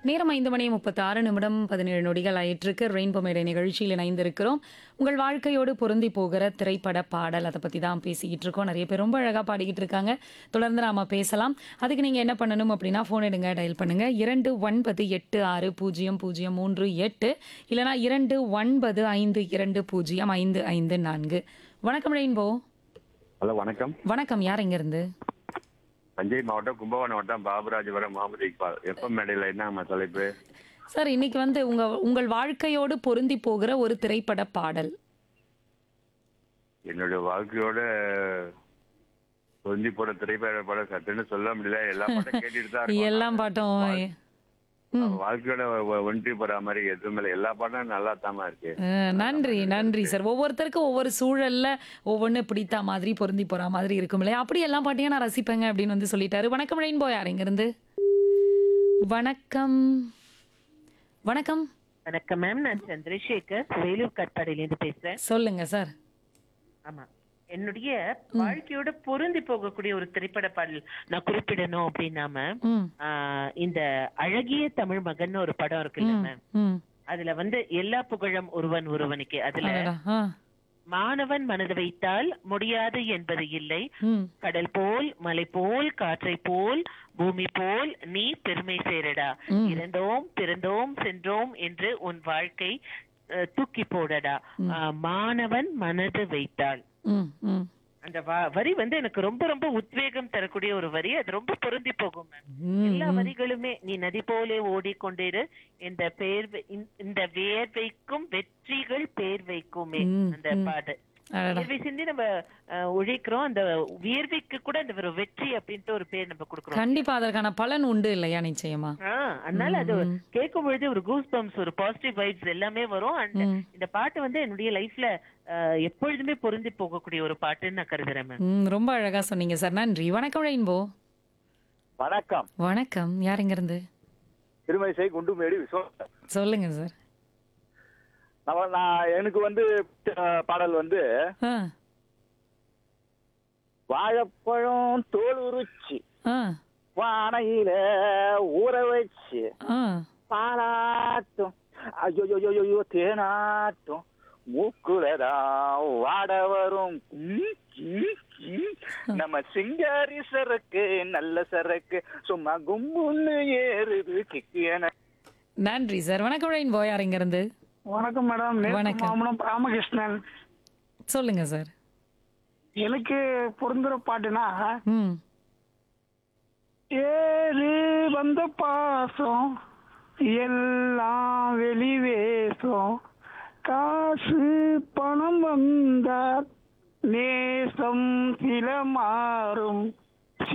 நேரம் ஐந்து மணி முப்பத்தாறு நிமிடம் பதினேழு நொடிகள் ஆயிட்டிருக்கு ரெயின்போ மேடை நிகழ்ச்சியில் இணைந்திருக்கிறோம் உங்கள் வாழ்க்கையோடு பொருந்தி போகிற திரைப்பட பாடல் அதை பற்றி தான் பேசிக்கிட்டு இருக்கோம் நிறைய பேர் ரொம்ப அழகாக பாடிக்கிட்டு இருக்காங்க தொடர்ந்து நாம பேசலாம் அதுக்கு நீங்கள் என்ன பண்ணணும் அப்படின்னா ஃபோன் எடுங்க டயல் பண்ணுங்க இரண்டு ஒன்பது எட்டு ஆறு பூஜ்ஜியம் பூஜ்ஜியம் மூன்று எட்டு இல்லைனா இரண்டு ஒன்பது ஐந்து இரண்டு பூஜ்ஜியம் ஐந்து ஐந்து நான்கு வணக்கம் ரெயின்போ ஹலோ வணக்கம் வணக்கம் யார் இருந்து தஞ்சை மாவட்டம் கும்பகோணம் வட்டம் பாபுராஜபுரம் முகமது இக்பால் எஃப்எம் மேடையில் என்ன நம்ம தலைப்பு சார் இன்னைக்கு வந்து உங்க உங்கள் வாழ்க்கையோடு பொருந்தி போகிற ஒரு திரைப்பட பாடல் என்னுடைய வாழ்க்கையோட பொருந்தி போட திரைப்பட படம் சட்டுன்னு சொல்ல முடியல எல்லா பாட்டும் கேட்டுட்டு தான் இருக்கோம். எல்லாம் பாட்டும் வாழ்க்கையோட ஒ- ஒன்றி போற மாதிரி எதுவுமே இல்லை எல்லா பாட்டும் நல்லா தாமா இருக்கு அஹ், நன்றி நன்றி சார் ஒவ்வொருத்தருக்கும் ஒவ்வொரு சூழல்ல ஒவ்வொன்று பிடித்த மாதிரி பொருந்தி போற மாதிரி இருக்கும் இல்லையா அப்படி எல்லா பாட்டையும் நான் ரசிப்பேங்க அப்படின்னு வந்து சொல்லிட்டாரு வணக்கம் ரெயின்போ யார் இருந்து வணக்கம் வணக்கம் வணக்கம் மேம் நான் சந்திரசேகர் வேலூர் காட்பாடியிலேருந்து பேசுறேன் சொல்லுங்க சார் ஆமா என்னுடைய வாழ்க்கையோட பொருந்தி போகக்கூடிய ஒரு திரைப்பட பாடல் நான் குறிப்பிடணும் அப்படின்னா மேம் ம் ஆஹ் இந்த அழகிய தமிழ் மகன் ஒரு படம் இருக்குல்ல மேம் ம் அதுல வந்து எல்லா புகழும் ஒருவன் ஒருவனுக்கு அதுல அடடா, ஆ மாணவன் மனது வைத்தால் முடியாது என்பது இல்லை ம் கடல் போல் மலை போல் காற்றை போல் பூமி போல் நீ பெருமை சேரடா ம். இறந்தோம் பிறந்தோம் சென்றோம் என்று உன் வாழ்க்கை அஹ், தூக்கி போடடா ஆஹ், மாணவன் மனது வைத்தால் ம் ம் அந்த வ- வரி வந்து எனக்கு ரொம்ப ரொம்ப உத்வேகம் தரக்கூடிய ஒரு வரி அது ரொம்ப பொருந்தி போகும் மேம் ம், எல்லா வரிகளுமே நீ நதி போலே ஓடிக்கொண்டிரு இந்த பேர் இந்த வேர்வைக்கும் வெற்றிகள் பேர் வைக்குமே ம், அந்த ம். பாட்டு அடடா வியர்வை சிந்தி நம்ம அஹ், உழைக்கிறோம் அந்த வியர்வைக்கு கூட அந்த ஒரு வெற்றி அப்படின்ட்டு ஒரு பேர் நம்ம கொடுக்குறோம் கண்டிப்பா அதற்கான பலன் உண்டு இல்லையா நிச்சயமா ஆஹ் அதனால அது கேட்கும் பொழுது ஒரு கூஸ் பம்ப்ஸ் ஒரு பாசிட்டிவ் வைப்ஸ் எல்லாமே வரும் அண்ட் ம். இந்த பாட்டு வந்து என்னுடைய லைஃப்ல எப்பொழுதுமே பொருந்தி போகக்கூடிய ஒரு பாட்டுன்னு நான் கருதுறேன் மேம் ம் ரொம்ப அழகா சொன்னீங்க சார் நன்றி வணக்கம் ரெயின்போ வணக்கம் வணக்கம் யார் இங்க இருந்து திருமணிசை குண்டுமேடு விஸ்வ சொல்லுங்க சார் நம்ம நான் எனக்கு வந்து அஹ், பாடல் வந்து ஆ வாழைப்பழம் தோல் உரிச்சு ஆ வானையில ஊற வச்சு ஆ பாலாட்டும் ஐயோ தேனாட்டும் மூக்குலதான் வாட வரும் ம், ம், ம். நம்ம சிங்காரி சரக்கு நல்ல சரக்கு சும்மா கும்புன்னு ஏறுது கிக்கு என நன்றி சார் வணக்கம் ரெயின்போ யார் இங்க இருந்து வணக்கம் மேடம் மேற்கு வணக்கம். மாமனம் ராமகிருஷ்ணன் சொல்லுங்க சார் எனக்கு பொருந்துற பாட்டுனா ம் ஏறு வந்த பாசம் எல்லாம் வெளிவேசம் காசு பணம் வந்தால் நேசம் சில மாறும்